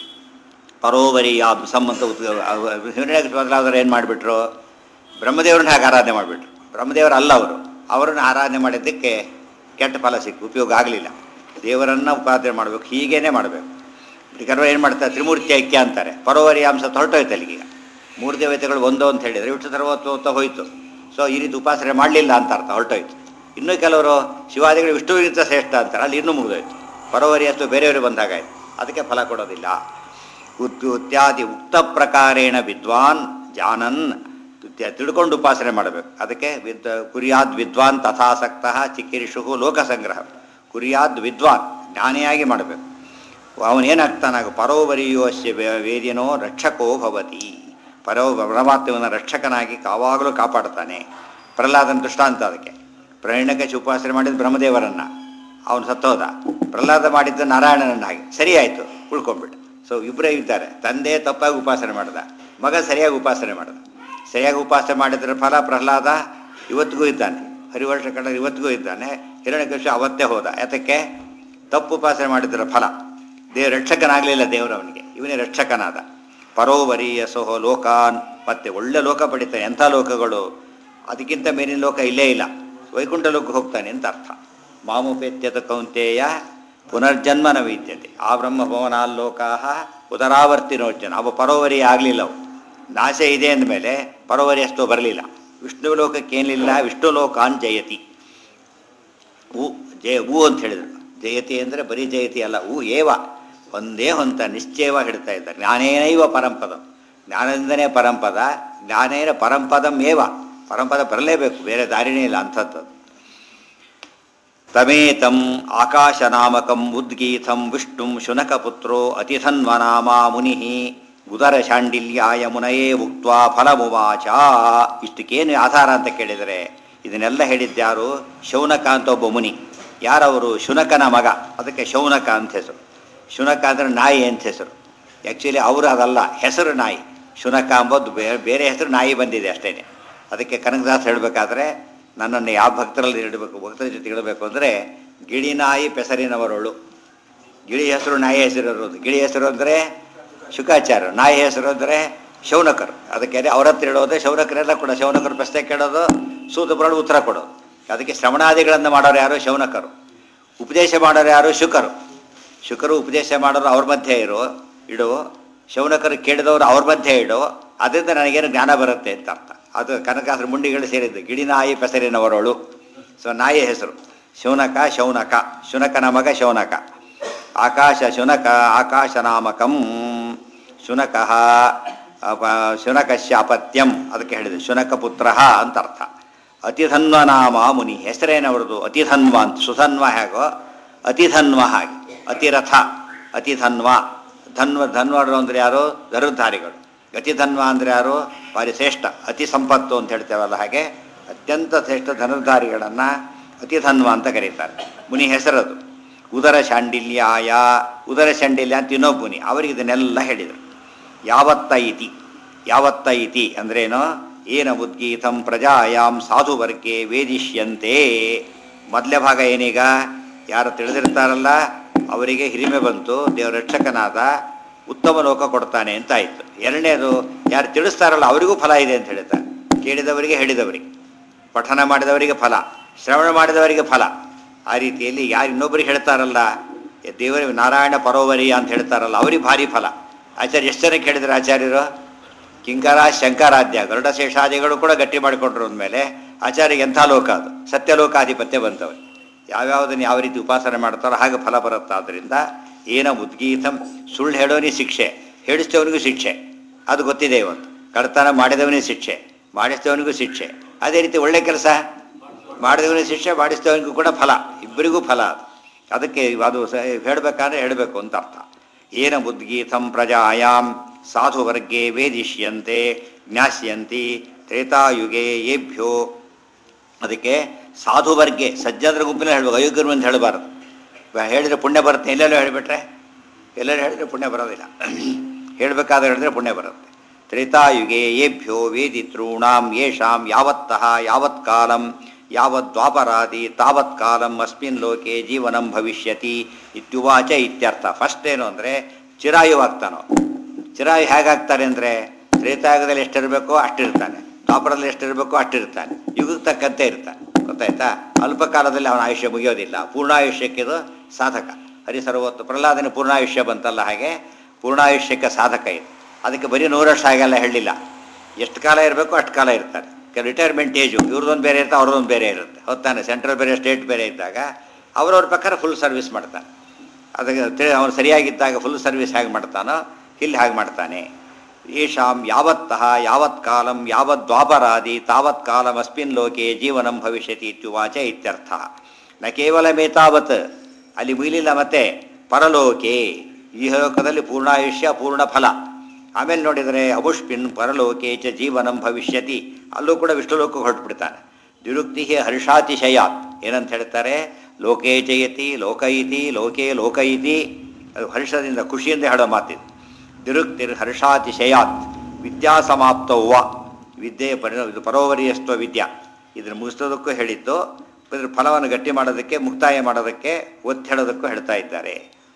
[SPEAKER 1] ಪರೋವರಿಯ ಸಂಬಂಧ ಹಿರಣ್ಯಕ್ಕೆ ಬದಲಾದ್ರೆ ಏನು ಮಾಡಿಬಿಟ್ರು ಬ್ರಹ್ಮದೇವ್ರನ್ನ ಹಾಗೆ ಆರಾಧನೆ ಮಾಡಿಬಿಟ್ರು ಬ್ರಹ್ಮದೇವರು ಅಲ್ಲ ಅವರು ಅವರನ್ನು ಆರಾಧನೆ ಮಾಡಿದ್ದಕ್ಕೆ ಕೆಟ್ಟ ಫಲ ಸಿಕ್ಕು ಉಪಯೋಗ ಆಗಲಿಲ್ಲ ದೇವರನ್ನು ಉಪಾಸನೆ ಮಾಡಬೇಕು ಹೀಗೇನೆ ಮಾಡಬೇಕು ಕೆಲವರು ಏನು ಮಾಡ್ತಾರೆ ತ್ರಿಮೂರ್ತಿ ಐಕ್ಯ ಅಂತಾರೆ ಪರೋವರಿ ಅಂಶ ಹೊರಟೋಯ್ತು ಅಲ್ಲಿಗೀಗ ಮೂರು ದೇವತೆಗಳು ಒಂದು ಅಂತ ಹೇಳಿದರೆ ವಿಷ್ಣು ಸರ್ವತ್ವ ಹೋಯಿತು ಸೊ ಈ ರೀತಿ ಉಪಾಸನೆ ಮಾಡಲಿಲ್ಲ ಅಂತ ಅರ್ಥ ಹೊರಟೋಯ್ತು ಇನ್ನೂ ಕೆಲವರು ಶಿವಾದಿಗಳು ವಿಷ್ಣುವಿಗಿಂತ ಶ್ರೇಷ್ಠ ಅಂತಾರೆ ಅಲ್ಲಿ ಇನ್ನೂ ಮುಗಿದೋಯ್ತು ಪರೋವರಿ ಅಷ್ಟು ಬೇರೆಯವರು ಬಂದಾಗಾಯ್ತು ಅದಕ್ಕೆ ಫಲ ಕೊಡೋದಿಲ್ಲ ಉತ್ ಇತ್ಯಾದಿ ಉಕ್ತ ಪ್ರಕಾರೇಣ ವಿದ್ವಾನ್ ಜಾನನ್ ತ್ಯ- ತಿಳ್ಕೊಂಡು ಉಪಾಸನೆ ಮಾಡಬೇಕು ಅದಕ್ಕೆ ವಿದ್ ಕುರಿಯಾದ್ ವಿದ್ವಾನ್ ತಥಾಸಕ್ತ ಚಿಕಿರಿಷು ಲೋಕಸಂಗ್ರಹ ಕುರಿಯಾದ್ ವಿದ್ವಾನ್ ಜ್ಞಾನಿಯಾಗಿ ಮಾಡಬೇಕು ಅವನೇನಾಗ್ತಾನಾಗ ಪರೋವರಿಯೋ ಅಸ್ಯ ವೇ- ವೇದ್ಯನೋ ರಕ್ಷಕೋ ಭವತಿ ಪರೋ ಪರಮಾತ್ಮನ ರಕ್ಷಕನಾಗಿ ಯಾವಾಗಲೂ ಕಾಪಾಡ್ತಾನೆ ಪ್ರಹ್ಲಾದನ ದೃಷ್ಟಾಂತ ಅದಕ್ಕೆ ಪ್ರಯಾಣಕಶಿ ಉಪಾಸನೆ ಮಾಡಿದ ಬ್ರಹ್ಮದೇವರನ್ನ ಅವನು ಸತ್ತೋದ ಪ್ರಹ್ಲಾದ ಮಾಡಿದ್ದ ನಾರಾಯಣನನ್ನಾಗಿ ಸರಿ ಆಯಿತು ಉಳ್ಕೊಂಡ್ಬಿಟ್ಟು ಸೊ ಇಬ್ಬರೇ ಇದ್ದಾರೆ ತಂದೆ ತಪ್ಪಾಗಿ ಉಪಾಸನೆ ಮಾಡ್ದ ಮಗ ಸರಿಯಾಗಿ ಉಪಾಸನೆ ಮಾಡ್ದ ಸರಿಯಾಗಿ ಉಪಾಸನೆ ಮಾಡಿದ್ರ ಫಲ ಪ್ರಹ್ಲಾದ ಇವತ್ತಿಗೂ ಇದ್ದಾನೆ ಹರಿವರ್ಷ ಕಂಡ ಇವತ್ತಿಗೂ ಇದ್ದಾನೆ ಹಿರಣ್ಯಕಶಿ ಅವತ್ತೇ ಹೋದ ಯಾತಕ್ಕೆ ತಪ್ಪು ಉಪಾಸನೆ ಮಾಡಿದ್ರ ಫಲ ದೇವ ರಕ್ಷಕನಾಗಲಿಲ್ಲ ದೇವರು ಅವನಿಗೆ ಇವನೇ ರಕ್ಷಕನಾದ ಪರೋವರಿಯ ಸೋಹೋ ಲೋಕಾನ್ ಮತ್ತೆ ಒಳ್ಳೆ ಲೋಕ ಪಡಿತಾನೆ ಎಂಥ ಲೋಕಗಳು ಅದಕ್ಕಿಂತ ಮೇಲಿನ ಲೋಕ ಇಲ್ಲೇ ಇಲ್ಲ ವೈಕುಂಠ ಲೋಕ ಹೋಗ್ತಾನೆ ಅಂತ ಅರ್ಥ ಮಾಮುಪೇತ್ಯತ ಕೌಂತೆಯ ಪುನರ್ಜನ್ಮನ ವಿದ್ಯತೆ ಆ ಬ್ರಹ್ಮಭವನಾಲ್ಲೋಕಾ ಉದರಾವರ್ತಿನೋಚನ ಅವ ಪರೋವರಿ ಆಗಲಿಲ್ಲ ಅವು ನಾಶ ಇದೆ ಅಂದಮೇಲೆ ಪರೋವರಿ ಅಷ್ಟು ಬರಲಿಲ್ಲ ವಿಷ್ಣು ಲೋಕಕ್ಕೆ ಏನಿಲ್ಲ ವಿಷ್ಣು ಲೋಕಾನ್ ಜಯತಿ ಉ ಜಯ ಉ ಅಂತ ಹೇಳಿದ್ರು ಜಯತಿ ಅಂದರೆ ಬರೀ ಜಯತಿ ಅಲ್ಲ ಉ ಏವ ಒಂದೇ ಹೊಂತ ನಿಶ್ಚಯವಾಗಿ ಹಿಡ್ತಾ ಇದ್ದಾರೆ ಜ್ಞಾನೇನೈವ ಪರಂಪದಂ ಜ್ಞಾನದಿಂದನೇ ಪರಂಪದ ಜ್ಞಾನೇನ ಪರಂಪದಂ ಏವ ಪರಂಪದ ಬರಲೇಬೇಕು ಬೇರೆ ದಾರಿನೇ ಇಲ್ಲ ಅಂಥದ್ದು ತಮೇತಂ ಆಕಾಶನಾಮಕಂ ಉದ್ಗೀತಂ ವಿಷ್ಣುಂ ಶುನಕಪುತ್ರೋ ಅತಿಥನ್ವನಾಮ ಮುನಿ ಉದರ ಶಾಂಡಿಲ್ಯಾಯ ಮುನಯೇ ಉಕ್ತ್ವಾ ಫಲಮುವಾಚ ಇಷ್ಟಕ್ಕೇನು ಆಧಾರ ಅಂತ ಕೇಳಿದರೆ ಇದನ್ನೆಲ್ಲ ಹೇಳಿದ್ಯಾರು ಶೌನಕ ಅಂತ ಒಬ್ಬ ಮುನಿ ಯಾರವರು ಶುನಕನ ಮಗ ಅದಕ್ಕೆ ಶೌನಕ ಅಂತ ಹೆಸರು ಶುನಕ ಅಂದರೆ ನಾಯಿ ಅಂತ ಹೆಸರು ಆ್ಯಕ್ಚುಲಿ ಅವರು ಅದಲ್ಲ ಹೆಸರು ನಾಯಿ ಶುನಕ ಅಂಬೋದು ಬೇರೆ ಬೇರೆ ಹೆಸರು ನಾಯಿ ಬಂದಿದೆ ಅಷ್ಟೇ ಅದಕ್ಕೆ ಕನಕದಾಸ್ ಹೇಳಬೇಕಾದ್ರೆ ನನ್ನನ್ನು ಯಾವ ಭಕ್ತರಲ್ಲಿ ಇಡಬೇಕು ಭಕ್ತರ ಜೊತೆ ಇಡಬೇಕು ಅಂದರೆ ಗಿಳಿ ನಾಯಿ ಪೆಸರಿನವರೊಳು ಗಿಳಿ ಹೆಸರು ನಾಯಿ ಹೆಸರು ಇರೋದು ಗಿಳಿ ಹೆಸರು ಅಂದರೆ ಶುಕಾಚಾರ್ಯ ನಾಯಿ ಹೆಸರು ಅಂದರೆ ಶೌನಕರು ಅದಕ್ಕೆ ಅವ್ರ ಹತ್ರ ಇಡೋದು ಶೌನಕರೆಲ್ಲ ಕೂಡ ಶೌನಕರು ಪ್ರಶ್ನೆ ಕೇಳೋದು ಸೂತ ಬರೋದು ಉತ್ತರ ಕೊಡೋದು ಅದಕ್ಕೆ ಶ್ರವಣಾದಿಗಳನ್ನು ಮಾಡೋರು ಯಾರು ಶೌನಕರು ಉಪದೇಶ ಮಾಡೋರು ಯಾರು ಶುಕರು ಶುಕರು ಉಪದೇಶ ಮಾಡೋರು ಅವ್ರ ಮಧ್ಯೆ ಇರೋ ಇಡು ಶೌನಕರು ಕೇಳಿದವರು ಅವ್ರ ಮಧ್ಯೆ ಇಡು ಅದರಿಂದ ನನಗೇನು ಜ್ಞಾನ ಬರುತ್ತೆ ಅಂತ ಅರ್ಥ ಅದು ಕನಕಾಸರ ಮುಂಡಿಗಳು ಸೇರಿದ್ದು ಗಿಳಿನಾಯಿ ಪೆಸರಿನವರಳು ಸೊ ನಾಯಿ ಹೆಸರು ಶೌನಕ ಶೌನಕ ಶುನಕನ ಮಗ ಶೌನಕ ಆಕಾಶ ಶುನಕ ಆಕಾಶನಾಮಕಂ ಶುನಕ ಶುನಕಸ್ಯ ಅಪತ್ಯಂ ಅದಕ್ಕೆ ಹೇಳಿದೆ ಶುನಕ ಪುತ್ರ ಅಂತ ಅರ್ಥ ಅತಿಧನ್ವನಾಮ ಮುನಿ ಹೆಸರೇನವರದು ಅತಿಧನ್ವ ಅಂತ ಸುಧನ್ವ ಹೇಗೋ ಅತಿಧನ್ವ ಹಾಗೆ ಅತಿರಥ ಅತಿಧನ್ವ ಧನ್ವ ಧನ್ವರು ಅಂದರೆ ಯಾರು ಧನುರ್ಧಾರಿಗಳು ಅತಿಧನ್ವ ಅಂದರೆ ಯಾರು ಭಾರಿ ಶ್ರೇಷ್ಠ ಅತಿ ಸಂಪತ್ತು ಅಂತ ಹೇಳ್ತೇವಲ್ಲ ಹಾಗೆ ಅತ್ಯಂತ ಶ್ರೇಷ್ಠ ಧನುರ್ಧಾರಿಗಳನ್ನು ಅತಿಧನ್ವ ಅಂತ ಕರೀತಾರೆ ಮುನಿ ಹೆಸರದು ಉದರ ಶಾಂಡಿಲ್ಯಾಯ ಉದರ ಶಾಂಡಿಲ್ಯ ಅಂತ ಇನ್ನೊಬ್ಬ ಮುನಿ ಅವರಿಗೆ ಇದನ್ನೆಲ್ಲ ಹೇಳಿದರು ಯಾವತ್ತ ಇತಿ ಯಾವತ್ತ ಇತಿ ಅಂದ್ರೇನು ಏನ ಉದ್ಗೀತಂ ಪ್ರಜಾಯಾಮ್ ಸಾಧುವರ್ಗೆ ವೇದಿಷ್ಯಂತೆ ಮೊದಲೇ ಭಾಗ ಏನೀಗ ಯಾರು ತಿಳಿದಿರ್ತಾರಲ್ಲ ಅವರಿಗೆ ಹಿರಿಮೆ ಬಂತು ದೇವರ ರಕ್ಷಕನಾದ ಉತ್ತಮ ಲೋಕ ಕೊಡ್ತಾನೆ ಅಂತ ಆಯಿತು ಎರಡನೇದು ಯಾರು ತಿಳಿಸ್ತಾರಲ್ಲ ಅವರಿಗೂ ಫಲ ಇದೆ ಅಂತ ಹೇಳ್ತಾರೆ ಕೇಳಿದವರಿಗೆ ಹೇಳಿದವರಿಗೆ ಪಠನ ಮಾಡಿದವರಿಗೆ ಫಲ ಶ್ರವಣ ಮಾಡಿದವರಿಗೆ ಫಲ ಆ ರೀತಿಯಲ್ಲಿ ಯಾರು ಇನ್ನೊಬ್ಬರಿಗೆ ಹೇಳ್ತಾರಲ್ಲ ಏ ದೇವರ ನಾರಾಯಣ ಪರೋವರಿ ಅಂತ ಹೇಳ್ತಾರಲ್ಲ ಅವರಿಗೆ ಭಾರಿ ಫಲ ಆಚಾರ್ಯ ಎಷ್ಟು ಜನ ಕೇಳಿದ್ರು ಆಚಾರ್ಯರು ಕಿಂಕರ ಶಂಕರಾಧ್ಯ ಗರುಡ ಶೇಷಾದಿಗಳು ಕೂಡ ಗಟ್ಟಿ ಮಾಡಿಕೊಂಡ್ರು ಅಂದಮೇಲೆ ಆಚಾರ್ಯ ಎಂಥ ಲೋಕ ಅದು ಸತ್ಯಲೋಕಾಧಿಪತ್ಯ ಬಂತವೆ ಯಾವ್ಯಾವುದನ್ನು ಯಾವ ರೀತಿ ಉಪಾಸನೆ ಮಾಡ್ತಾರೋ ಹಾಗೆ ಫಲ ಬರುತ್ತೆ ಆದ್ದರಿಂದ ಏನ ಉದ್ಗೀತಂ ಸುಳ್ಳು ಹೇಳೋನಿಗೆ ಶಿಕ್ಷೆ ಹೇಳಿಸ್ತವನಿಗೂ ಶಿಕ್ಷೆ ಅದು ಗೊತ್ತಿದೆ ಇವತ್ತು ಕಳ್ತನ ಮಾಡಿದವನಿಗೆ ಶಿಕ್ಷೆ ಮಾಡಿಸ್ತವನಿಗೂ ಶಿಕ್ಷೆ ಅದೇ ರೀತಿ ಒಳ್ಳೆ ಕೆಲಸ ಮಾಡಿದವನಿಗೆ ಶಿಕ್ಷೆ ಮಾಡಿಸ್ತವನಿಗೂ ಕೂಡ ಫಲ ಇಬ್ಬರಿಗೂ ಫಲ ಅದು ಅದಕ್ಕೆ ಅದು ಸ ಹೇಳಬೇಕಾದ್ರೆ ಹೇಳಬೇಕು ಅಂತ ಅರ್ಥ ಏನ ಉದ್ಗೀತಂ ಪ್ರಜಾಯಾಮ್ ಸಾಧುವರ್ಗೆ ವೇದಿಷ್ಯಂತೆ ಜ್ಞಾಸ್ಯಂತಿ ತ್ರೇತಾಯುಗೆ ಏಭ್ಯೋ ಅದಕ್ಕೆ ಸಾಧುವರ್ಗೆ ಸಜ್ಜನರ ಗುಂಪಿನ ಹೇಳ್ಬೇಕು ಅಯೋಗ್ಯರು ಅಂತ ಹೇಳಬಾರ್ದು ಹೇಳಿದರೆ ಪುಣ್ಯ ಬರುತ್ತೆ ಎಲ್ಲೆಲ್ಲೋ ಹೇಳಿಬಿಟ್ರೆ ಎಲ್ಲರೂ ಹೇಳಿದ್ರೆ ಪುಣ್ಯ ಬರೋದಿಲ್ಲ ಹೇಳಬೇಕಾದ್ರೆ ಹೇಳಿದ್ರೆ ಪುಣ್ಯ ಬರುತ್ತೆ ತ್ರೇತಾಯುಗೆ ಏಭ್ಯೋ ವೇದಿತॄಣಾಂ ಯೇಷಾಂ ಯಾವತ್ತಃ ಯಾವತ್ ಕಾಲಂ ಯಾವತ್ ದ್ವಾಪರಾದಿ ತಾವತ್ ಕಾಲಂ ಅಸ್ಮಿನ್ ಲೋಕೆ ಜೀವನಂ ಭವಿಷ್ಯತಿ ಇತ್ಯುವಾಚ ಇತ್ಯರ್ಥ ಫಸ್ಟ್ ಏನು ಅಂದರೆ ಚಿರಾಯುವಾಗ್ತಾನೋ ಚಿರಾಯು ಹೇಗಾಗ್ತಾರೆ ಅಂದರೆ ತ್ರೇತಾಯುಗದಲ್ಲಿ ಎಷ್ಟಿರಬೇಕೋ ಅಷ್ಟಿರ್ತಾನೆ ದ್ವಾಪರದಲ್ಲಿ ಎಷ್ಟಿರಬೇಕೋ ಅಷ್ಟಿರ್ತಾನೆ ಯುಗಕ್ಕೆ ತಕ್ಕಂತೆ ಇರ್ತಾನೆ ಗೊತ್ತಾಯ್ತಾ ಅಲ್ಪ ಕಾಲದಲ್ಲಿ ಅವನ ಆಯುಷ್ಯ ಮುಗಿಯೋದಿಲ್ಲ ಪೂರ್ಣಾಯುಷ್ಯಕ್ಕಿದು ಸಾಧಕ ಹರಿಸರ್ವತ್ತು ಪ್ರಹ್ಲಾದನ ಪೂರ್ಣಾಯುಷ್ಯ ಬಂತಲ್ಲ ಹಾಗೆ ಪೂರ್ಣಾಯುಷ್ಯಕ್ಕೆ ಸಾಧಕ ಇದು ಅದಕ್ಕೆ ಬರೀ ನೂರು ವರ್ಷ ಹಾಗೆಲ್ಲ ಹೇಳಿಲ್ಲ ಎಷ್ಟು ಕಾಲ ಇರಬೇಕು ಅಷ್ಟು ಕಾಲ ಇರ್ತಾರೆ ರಿಟೈರ್ಮೆಂಟ್ ಏಜು ಇವ್ರದ್ದೊಂದು ಬೇರೆ ಇರುತ್ತೆ ಅವ್ರದ್ದೊಂದು ಬೇರೆ ಇರುತ್ತೆ ಹೊತ್ತಾನೆ ಸೆಂಟ್ರಲ್ ಬೇರೆ ಸ್ಟೇಟ್ ಬೇರೆ ಇದ್ದಾಗ ಅವ್ರವ್ರ ಪ್ರಕಾರ ಫುಲ್ ಸರ್ವಿಸ್ ಮಾಡ್ತಾನೆ ಅದಕ್ಕೆ ತಿಳಿ ಅವನು ಸರಿಯಾಗಿದ್ದಾಗ ಫುಲ್ ಸರ್ವಿಸ್ ಹೇಗೆ ಮಾಡ್ತಾನೋ ಇಲ್ಲಿ ಹಾಗೆ ಮಾಡ್ತಾನೆ ಯೇಷಾಂ ಯಾವತ್ತಃ ಯಾವತ್ ಕಾಲಂ ಯಾವತ್ ದ್ವಾಪರಾದಿ ತಾವತ್ ಕಾಲಂ ಅಸ್ಮಿನ್ ಲೋಕೆ ಜೀವನಂ ಭವಿಷ್ಯತಿ ಇತ್ಯುವಾಚ ಇತ್ಯರ್ಥ ನ ಕೇವಲ ಮೇತಾವತ್ ಅಲ್ಲಿ ಮುಗಿಲಿಲ್ಲ ಮತ್ತೆ ಪರಲೋಕೆ ಈ ಲೋಕದಲ್ಲಿ ಪೂರ್ಣಾಯುಷ್ಯ ಪೂರ್ಣ ಫಲ ಆಮೇಲೆ ನೋಡಿದರೆ ಅಬುಷ್ಪಿನ್ ಪರಲೋಕೆ ಚ ಜೀವನಂ ಭವಿಷ್ಯತಿ ಅಲ್ಲೂ ಕೂಡ ವಿಷ್ಣುಲೋಕಕ್ಕೆ ಹೊರಟುಬಿಡ್ತಾನೆ ದ್ವಿರುಕ್ತಿ ಹರ್ಷಾತಿಶಯಾತ್ ಏನಂತ ಹೇಳ್ತಾರೆ ಲೋಕೇ ಜಯತಿ ಲೋಕ ಇತಿ ಲೋಕೆ ಲೋಕ ಇತಿ ಅದು ಹರ್ಷದಿಂದ ಖುಷಿಯಿಂದ ಹೇಳೋ ಮಾತಿದು ದಿರುಕ್ತಿರ್ ಹರ್ಷಾತಿಶಯಾತ್ ವಿದ್ಯಾ ಸಮಾಪ್ತವ್ವ ವಿದ್ಯೆ ಪರಿ ಇದು ಪರೋವರಿಯಸ್ತ್ವ ವಿದ್ಯಾ ಇದನ್ನು ಮುಗಿಸೋದಕ್ಕೂ ಹೇಳಿದ್ದು ಇದ್ರ ಫಲವನ್ನು ಗಟ್ಟಿ ಮಾಡೋದಕ್ಕೆ ಮುಕ್ತಾಯ ಮಾಡೋದಕ್ಕೆ ಒತ್ತಿ ಹೇಳೋದಕ್ಕೂ ಹೇಳ್ತಾ ಇದ್ದಾರೆ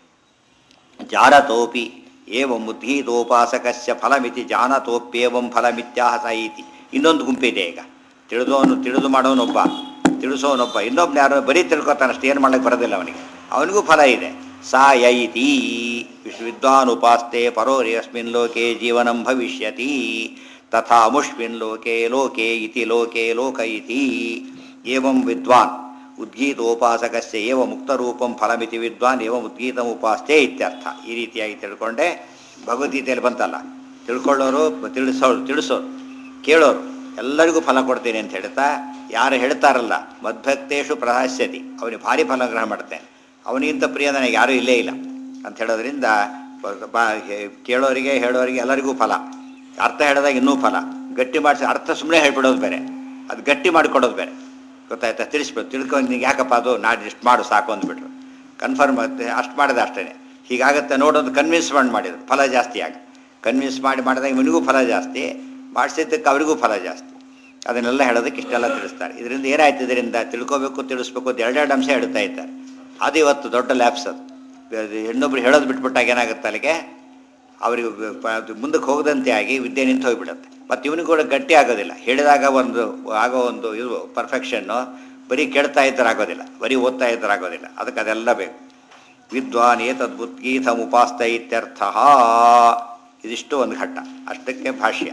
[SPEAKER 1] ಜಾನತೋಪಿ ಏವಂ ಉದ್ಗೀತೋಪಾಸಕಸ್ಯ ಫಲಮಿತಿ ಜಾನತೋಪ್ಯೇವಂ ಫಲಮಿತ್ಯಾಹ ಸ ಇತಿ ಇನ್ನೊಂದು ಗುಂಪಿದೆ ಈಗ ತಿಳಿದವನು ತಿಳಿದು ಮಾಡೋನೊಬ್ಬ ತಿಳಿಸೋನೊಬ್ಬ ಇನ್ನೊಬ್ಬನ ಯಾರು ಬರೀ ತಿಳ್ಕೊತಾನಷ್ಟೇ ಏನು ಮಾಡಕ್ಕೆ ಬರೋದಿಲ್ಲ ಅವನಿಗೆ ಅವನಿಗೂ ಫಲ ಇದೆ ಸಾ ಯೈತಿ ವಿದ್ವಾನ್ ಉಪಾಸ್ತೆ ಪರೋರಿ ಅಸ್ಮಿನ್ ಲೋಕೆ ಜೀವನಂ ಭವಿಷ್ಯತಿ ತಥಾ ಮುಷ್ಮಿನ್ ಲೋಕೆ ಲೋಕೆ ಇತಿ ಲೋಕೆ ಲೋಕ ಇತಿ ಏವಂ ವಿದ್ವಾನ್ ಉದ್ಗೀತೋಪಾಸಕಸ್ಯ ಏವ ಮುಕ್ತರೂಪಂ ಫಲಮಿತಿ ವಿದ್ವಾನ್ ಏವ ಉದ್ಗೀತಂ ಉಪಾಸ್ತೆ ಇತ್ಯರ್ಥ ಈ ರೀತಿಯಾಗಿ ತಿಳ್ಕೊಂಡೆ ಭಗವದ್ಗೀತೆಯಲ್ಲಿ ಬಂತಲ್ಲ ತಿಳ್ಕೊಳ್ಳೋರು ತಿಳಿಸೋರು ತಿಳಿಸೋರು ಕೇಳೋರು ಎಲ್ಲರಿಗೂ ಫಲ ಕೊಡ್ತೇನೆ ಅಂತ ಹೇಳ್ತಾ ಯಾರು ಹೇಳ್ತಾರಲ್ಲ ಮದ್ಭಕ್ತೇಶು ಪ್ರಹಾಸ್ಯತಿ ಅವನಿಗೆ ಭಾರಿ ಫಲಗ್ರಹ ಮಾಡ್ತೇನೆ ಅವನಿಗಿಂತ ಪ್ರಿಯ ನನಗೆ ಯಾರೂ ಇಲ್ಲೇ ಇಲ್ಲ ಅಂತ ಹೇಳೋದ್ರಿಂದ ಬ- ಬ- ಹೇ- ಕೇಳೋರಿಗೆ ಹೇಳೋರಿಗೆ ಎಲ್ಲರಿಗೂ ಫಲ ಅರ್ಥ ಹೇಳಿದಾಗ ಇನ್ನೂ ಫಲ ಗಟ್ಟಿ ಮಾಡಿಸಿ ಅರ್ಥ ಸುಮ್ಮನೆ ಹೇಳ್ಬಿಡೋದು ಬೇರೆ ಅದು ಗಟ್ಟಿ ಮಾಡಿಕೊಡೋದು ಬೇರೆ ಗೊತ್ತಾಯ್ತಾ ತಿಳಿಸ್ಬಿಡು ತಿಳ್ಕೊಂಡು ನಿಂಗೆ ಯಾಕಪ್ಪ ಅದು ನಾಡು ಇಷ್ಟು ಮಾಡು ಸಾಕು ಅಂದ್ಬಿಟ್ರು ಕನ್ಫರ್ಮ್ ಅಷ್ಟು ಮಾಡಿದೆ ಅಷ್ಟೇ ಹೀಗಾಗತ್ತೆ ನೋಡೋದು ಕನ್ವಿನ್ಸ್ ಮಾಡಿ ಮಾಡಿದ್ರು ಫಲ ಜಾಸ್ತಿ ಆಗ ಕನ್ವಿನ್ಸ್ ಮಾಡಿ ಮಾಡಿದಾಗ ಇವನಿಗೂ ಫಲ ಜಾಸ್ತಿ ಮಾಡಿಸಿದ್ದಕ್ಕೆ ಅವರಿಗೂ ಫಲ ಜಾಸ್ತಿ ಅದನ್ನೆಲ್ಲ ಹೇಳೋದಕ್ಕೆ ಇಷ್ಟೆಲ್ಲ ತಿಳಿಸ್ತಾರೆ ಇದರಿಂದ ಏನಾಯ್ತು ಇದರಿಂದ ತಿಳ್ಕೋಬೇಕು ತಿಳಿಸ್ಬೇಕು ಅಂತ ಎರಡೆರಡು ಅಂಶ ಹೇಳ್ತಾ ಇದ್ದಾರೆ ಅದು ಇವತ್ತು ದೊಡ್ಡ ಲ್ಯಾಬ್ಸ್ ಅದು ಅದು ಹೆಣ್ಣೊಬ್ರು ಹೇಳೋದು ಬಿಟ್ಬಿಟ್ಟಾಗ ಏನಾಗುತ್ತೆ ಅಲ್ಲಿಗೆ ಅವರಿಗೆ ಪ- ಅದು ಮುಂದಕ್ಕೆ ಹೋಗದಂತೆ ಆಗಿ ವಿದ್ಯೆ ನಿಂತು ಹೋಗ್ಬಿಡುತ್ತೆ ಮತ್ತು ಇವನಿಗೆ ಕೂಡ ಗಟ್ಟಿ ಆಗೋದಿಲ್ಲ ಹೇಳಿದಾಗ ಒಂದು ಆಗೋ ಒಂದು ಇದು ಪರ್ಫೆಕ್ಷನ್ನು ಬರೀ ಕೇಳ್ತಾ ಇದ್ದರೆ ಆಗೋದಿಲ್ಲ ಬರೀ ಓದ್ತಾ ಇದ್ದರೆ ಆಗೋದಿಲ್ಲ ಅದಕ್ಕೆ ಅದೆಲ್ಲ ಬೇಕು ವಿದ್ವಾನ್ ಏತದ್ಬುದ್ಗೀತ ಉಪಾಸ್ತ ಇತ್ಯರ್ಥ ಇದಿಷ್ಟು ಒಂದು ಘಟ್ಟ ಅಷ್ಟಕ್ಕೆ ಭಾಷ್ಯ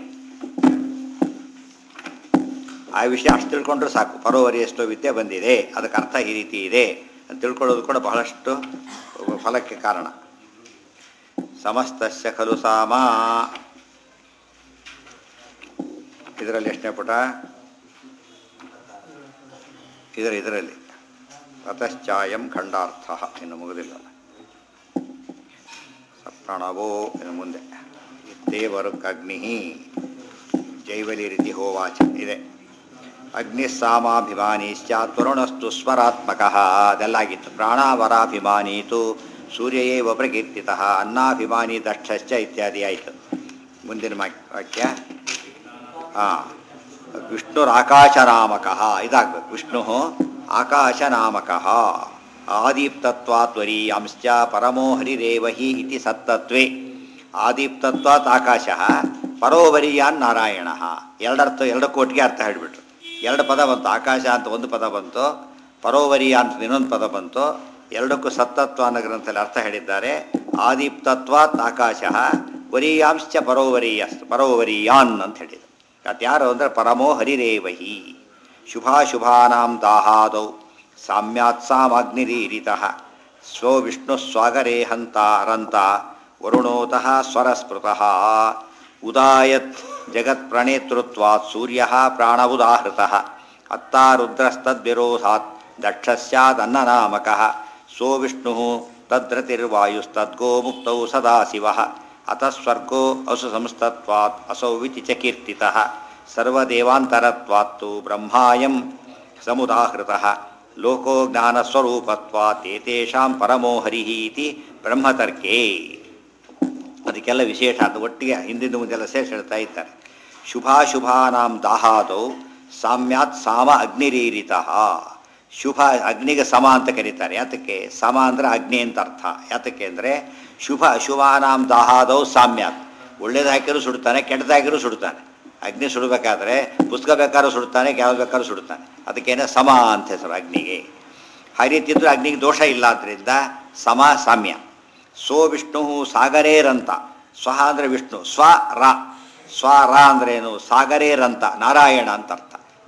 [SPEAKER 1] ಆ ವಿಷಯ ಅಷ್ಟು ತಿಳ್ಕೊಂಡ್ರೆ ಸಾಕು ಪರೋವರಿಯಷ್ಟು ವಿದ್ಯೆ ಬಂದಿದೆ ಅದಕ್ಕೆ ಅರ್ಥ ಈ ರೀತಿ ಇದೆ ಅಂತ ತಿಳ್ಕೊಳ್ಳೋದು ಕೂಡ ಬಹಳಷ್ಟು ಫಲಕ್ಕೆ ಕಾರಣ ಸಮಸ್ತಸ್ಯ ಖಲು ಸಾಮ ಇದರಲ್ಲಿ ಎಷ್ಟನೇ ಪುಟ ಇದರ ಇದರಲ್ಲಿ ಅತಶ್ಚಾಯಂ ಖಂಡಾರ್ಥ ಇನ್ನು ಮುಗಿದಿಲ್ಲ ಸಪ್ರಣವೋ ಇನ್ನು ಮುಂದೆ ದೇವರುಕ್ಕಗ್ನಿ ಜೈವಲಿ ರೀತಿ ಹೋವಾಚ ಇದೆ ಅಗ್ನಿಸ್ಸಾಮಾಭಿಮಾನಿಶ್ಚ ವರುಣಸ್ತು ಸ್ವರಾತ್ಮಕ ಅದೆಲ್ಲಾಗಿತ್ತು ಪ್ರಾಣಾವರಾಭಿಮಾನೀತು ಸೂರ್ಯಯೇವ ಪ್ರಕೀರ್ತಿತ ಅನ್ನಾಭಿಮಾನಿ ದಕ್ಷಶ್ಚ ಇತ್ಯಾದಿ ಆಯಿತು ಮುಂದಿನ ವಾಕ್- ವಾಕ್ಯ ಹಾಂ ವಿಷ್ಣುರಾಕಾಶನಾಮಕ ಇದಾಗಬೇಕು ವಿಷ್ಣು ಆಕಾಶನಾಮಕ ಆದೀಪ್ತತ್ವಾತ್ವರೀಯಾಂಶ್ಚ ಪರಮೋ ಹರಿರೇವ ಹಿ ಇತಿ ಸತ್ತತ್ವೇ ಆದೀಪ್ತತ್ವಾತ್ ಆಕಾಶ ಪರೋವರಿಯಾನ್ ನಾರಾಯಣ ಎರಡರ್ಥ ಎರಡಕ್ಕೂ ಒಟ್ಟಿಗೆ ಅರ್ಥ ಹೇಳಿಬಿಟ್ರು ಎರಡು ಪದ ಬಂತು ಆಕಾಶ ಅಂತ ಒಂದು ಪದ ಬಂತು ಪರೋವರಿಯ ಅಂತ ಇನ್ನೊಂದು ಪದ ಬಂತು ಎರಡಕ್ಕೂ ಸತ್ತತ್ವ ಅನ್ನೋ ಗ್ರಂಥದಲ್ಲಿ ಅರ್ಥ ಹೇಳಿದ್ದಾರೆ ಆದೀಪ್ತತ್ವಾತ್ ಆಕಾಶ ವರೀಯಾಂಶ್ಚ ಪರೋವರೀಯ ಪರೋವರೀಯಾನ್ ಅಂತ ಹೇಳಿದರು ಅದು ಯಾರು ಅಂದರೆ ಪರಮೋ ಹರಿರೇವಹಿ ಶುಭಾಶುಭಾನಾಂ ದಾಹಾದೌ ಸಾಮ್ಯಾತ್ ಸಾಮಗ್ನಿರೀರಿತಃ ಸ್ವೋ ವಿಷ್ಣು ಸ್ವಾಗರೇ ಹಂತ ರಂತ ವರುಣೋತಃ ಸ್ವರಸ್ಮೃತಃ ಉದಾಯತ್ ಜಗತ್ಪ್ರಣೇತೃತ್ವಾತ್ ಸೂರ್ಯ ಪ್ರಾಣ ಉದಾಹೃತಃ ಅತ್ತಾ ರುದ್ರಸ್ತದ್ವಿರೋಧಾತ್ ದಕ್ಷಸ್ಯಾದನ್ನನಾಮಕಃ ಸೋ ವಿಷ್ಣು ತದ್ರತಿರ್ವಾಯುಸ್ತದ್ಗೋ ಮುಕ್ತೌ ಸದಾ ಶಿವಃ ಅತಃ ಸ್ವರ್ಗೋ ಅಸು ಸಂಸ್ತತ್ವಾತ್ ಅಸೌ ವಿತಿ ಚ ಕೀರ್ತಿತಃ ಸರ್ವದೇವಾಂತರತ್ವಾತ್ತು ಬ್ರಹ್ಮಾಯಂ ಸಮುದಾಹೃತಃ ಲೋಕೋ ಜ್ಞಾನಸ್ವರೂಪತ್ವಾತ್ ಏತೇಷಾಂ ಪರಮೋ ಹರಿಃ ಇತಿ ಬ್ರಹ್ಮತರ್ಕೇ ಅದಕ್ಕೆಲ್ಲ ವಿಶೇಷ ಅದು ಒಟ್ಟಿಗೆ ಹಿಂದಿನ ಮುಂದೆಲ್ಲ ಸೇರಿಸಿ ಹೇಳ್ತಾ ಇದ್ದಾರೆ ಶುಭಾಶುಭಾನಾಂ ದಾಹಾದೌ ಸಾಮ್ಯಾತ್ ಸಾಮ ಅಗ್ನಿರೀರಿತಃ ಶುಭ ಅಗ್ನಿಗೆ ಸಮ ಅಂತ ಕರೀತಾರೆ ಯಾತಕ್ಕೆ ಸಮ ಅಂದರೆ ಅಗ್ನಿ ಅಂತ ಅರ್ಥ ಯಾತಕ್ಕೆ ಅಂದರೆ ಶುಭ ಅಶುಭಾನಾಂ ದಾಹಾದೌ ಸಾಮ್ಯಾತ್ ಒಳ್ಳೇದು ಹಾಕಿರೂ ಸುಡ್ತಾನೆ ಕೆಟ್ಟದಾಗಿರೂ ಸುಡ್ತಾನೆ ಅಗ್ನಿ ಸುಡಬೇಕಾದ್ರೆ ಪುಸ್ತಕ ಬೇಕಾದ್ರೂ ಸುಡ್ತಾನೆ ಯಾವ್ದು ಬೇಕಾದ್ರೂ ಸುಡ್ತಾನೆ ಅದಕ್ಕೇನೆ ಸಮ ಅಂತ ಹೆಸರು ಅಗ್ನಿಗೆ ಆ ರೀತಿ ಇದ್ರೂ ಅಗ್ನಿಗೆ ದೋಷ ಇಲ್ಲ ಆದ್ದರಿಂದ ಸಮ ಸಾಮ್ಯ ಸೋ ವಿಷ್ಣು ಸಾಗರೇರಂತ ಸ್ವಹ ಅಂದರೆ ವಿಷ್ಣು ಸ್ವ ರ ಸ್ವ ರ ಅಂದ್ರೇನು ಸಾಗರೇರಂತ ನಾರಾಯಣ ಅಂತ ಅರ್ಥ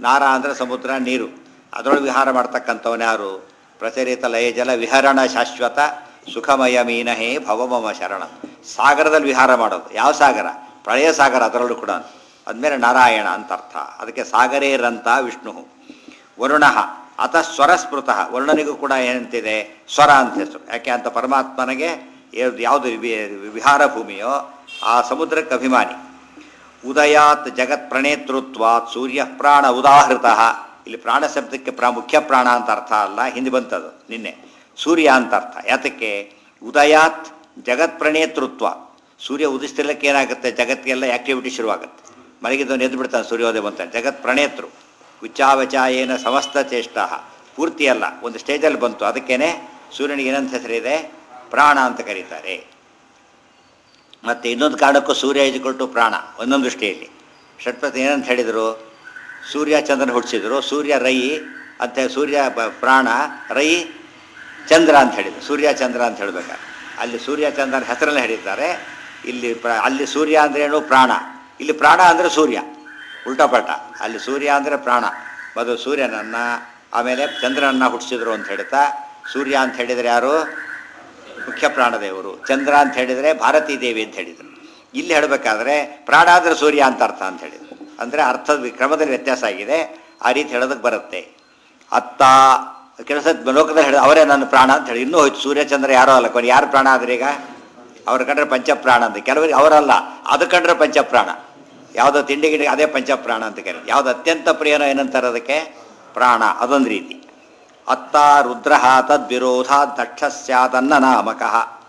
[SPEAKER 1] ನಾರ ಅಂದರೆ ಸಮುದ್ರ ನೀರು ಅದರೊಳಗೆ ವಿಹಾರ ಮಾಡ್ತಕ್ಕಂಥವನು ಯಾರು ಪ್ರಚಲಿತ ಲಯ ಜಲ ವಿಹರಣ ಶಾಶ್ವತ ಸುಖಮಯ ಮೀನಹೇ ಭವಮಮ ಶರಣ ಸಾಗರದಲ್ಲಿ ವಿಹಾರ ಮಾಡೋದು ಯಾವ ಸಾಗರ ಪ್ರಳಯ ಸಾಗರ ಅದರಲ್ಲೂ ಕೂಡ ಅದ್ಮೇಲೆ ನಾರಾಯಣ ಅಂತ ಅರ್ಥ ಅದಕ್ಕೆ ಸಾಗರೇರಂತ ವಿಷ್ಣು ವರುಣ ಅತ ಸ್ವರಸ್ಮೃತ ವರುಣನಿಗೂ ಕೂಡ ಏನಂತಿದೆ ಸ್ವರ ಅಂತ ಹೆಸರು ಯಾಕೆ ಅಂತ ಪರಮಾತ್ಮನಿಗೆ ಯಾವ್ದು ಯಾವುದು ವಿ- ವಿಹಾರ ಭೂಮಿಯೋ ಆ ಸಮುದ್ರಕ್ಕೆ ಅಭಿಮಾನಿ ಉದಯಾತ್ ಜಗತ್ ಪ್ರಣೇತೃತ್ವಾತ್ ಸೂರ್ಯ ಪ್ರಾಣ ಉದಾಹೃತ ಇಲ್ಲಿ ಪ್ರಾಣ ಶಬ್ದಕ್ಕೆ ಪ್ರಾ ಮುಖ್ಯ ಪ್ರಾಣ ಅಂತ ಅರ್ಥ ಅಲ್ಲ ಹಿಂದೆ ಬಂತದು ನಿನ್ನೆ ಸೂರ್ಯ ಅಂತ ಅರ್ಥ ಯಾತಕ್ಕೆ ಉದಯಾತ್ ಜಗತ್ ಪ್ರಣೇತೃತ್ವ ಸೂರ್ಯ ಉದಿಸ್ತಿರ್ಲಿಕ್ಕೆ ಏನಾಗುತ್ತೆ ಜಗತ್ತಿಗೆಲ್ಲ ಆಕ್ಟಿವಿಟಿ ಶುರುವಾಗುತ್ತೆ ಮಲಗಿದ್ದವನು ಎದ್ದು ಬಿಡ್ತಾನೆ ಸೂರ್ಯೋದಯ ಬಂತ ಜಗತ್ ಪ್ರಣೇತೃ ಉಚ್ಚಾವಚಾಯೇನ ಸಮಸ್ತ ಚೇಷ್ಟ ಪೂರ್ತಿ ಅಲ್ಲ ಒಂದು ಸ್ಟೇಜಲ್ಲಿ ಬಂತು ಅದಕ್ಕೇನೆ ಸೂರ್ಯನಿಗೆ ಏನಂತ ಹೆಸರಿದೆ ಪ್ರಾಣ ಅಂತ ಕರೀತಾರೆ ಮತ್ತು ಇನ್ನೊಂದು ಕಾರಣಕ್ಕೂ ಸೂರ್ಯ ಇದ್ಕೊಟ್ಟು ಪ್ರಾಣ ಒಂದೊಂದು ದೃಷ್ಟಿಯಲ್ಲಿ ಷಟ್ಪತಿ ಏನಂತ ಹೇಳಿದರು ಸೂರ್ಯ ಚಂದ್ರನ ಹುಟ್ಟಿಸಿದ್ರು ಸೂರ್ಯ ರೈ ಅಂತ ಸೂರ್ಯ ಬ- ಪ್ರಾಣ ರೈ ಚಂದ್ರ ಅಂತ ಹೇಳಿದ್ರು ಸೂರ್ಯ ಚಂದ್ರ ಅಂತ ಹೇಳ್ಬೇಕಾದ್ರೆ ಅಲ್ಲಿ ಸೂರ್ಯ ಚಂದ್ರನ ಹೆಸರನ್ನು ಹೇಳಿದ್ದಾರೆ ಇಲ್ಲಿ ಪ್ರ ಅಲ್ಲಿ ಸೂರ್ಯ ಅಂದ್ರೇನು ಪ್ರಾಣ ಇಲ್ಲಿ ಪ್ರಾಣ ಅಂದರೆ ಸೂರ್ಯ ಉಲ್ಟಾಪಲ್ಟ ಅಲ್ಲಿ ಸೂರ್ಯ ಅಂದರೆ ಪ್ರಾಣ ಮೊದಲು ಸೂರ್ಯನನ್ನ ಆಮೇಲೆ ಚಂದ್ರನನ್ನ ಹುಟ್ಟಿಸಿದ್ರು ಅಂತ ಹೇಳ್ತಾ ಸೂರ್ಯ ಅಂತ ಹೇಳಿದರೆ ಯಾರು ಮುಖ್ಯ ಪ್ರಾಣದೇವರು ಚಂದ್ರ ಅಂತ ಹೇಳಿದರೆ ಭಾರತೀ ದೇವಿ ಅಂತ ಹೇಳಿದರು ಇಲ್ಲಿ ಹೇಳಬೇಕಾದ್ರೆ ಪ್ರಾಣ ಅಂದರೆ ಸೂರ್ಯ ಅಂತ ಅರ್ಥ ಅಂತ ಹೇಳಿದರು ಅಂದರೆ ಅರ್ಥದ ವಿ- ಕ್ರಮದಲ್ಲಿ ವ್ಯತ್ಯಾಸ ಆಗಿದೆ ಆ ರೀತಿ ಹೇಳೋದಕ್ಕೆ ಬರುತ್ತೆ ಅತ್ತ ಕೆಲಸ ಲೋಕದಲ್ಲಿ ಹೇಳಿದ ಅವರೇ ನನ್ನ ಪ್ರಾಣ ಅಂತ ಹೇಳಿ ಇನ್ನೂ ಹೋಯ್ತು ಸೂರ್ಯ ಚಂದ್ರ ಯಾರೋ ಅಲ್ಲ ಕೊನೆ ಯಾರು ಪ್ರಾಣ ಆದ್ರೆ ಈಗ ಅವ್ರ ಕಂಡ್ರೆ ಪಂಚಪ್ರಾಣ ಅಂತ ಕೆಲವರಿಗೆ ಅವರಲ್ಲ ಅದು ಕಂಡ್ರೆ ಪಂಚಪ್ರಾಣ ಯಾವುದೋ ತಿಂಡಿ ಗಿಡಿ ಅದೇ ಪಂಚಪ್ರಾಣ ಅಂತ ಕರೀತಾರೆ ಯಾವ್ದು ಅತ್ಯಂತ ಪ್ರಿಯನೋ ಏನಂತಾರೆ ಅದಕ್ಕೆ ಪ್ರಾಣ ಅದೊಂದು ರೀತಿ ಅತ್ತ ರುದ್ರ ತದ್ವಿರೋಧ ದಕ್ಷ ಸ್ಯಾದನ್ನ ನಾಮಕಃ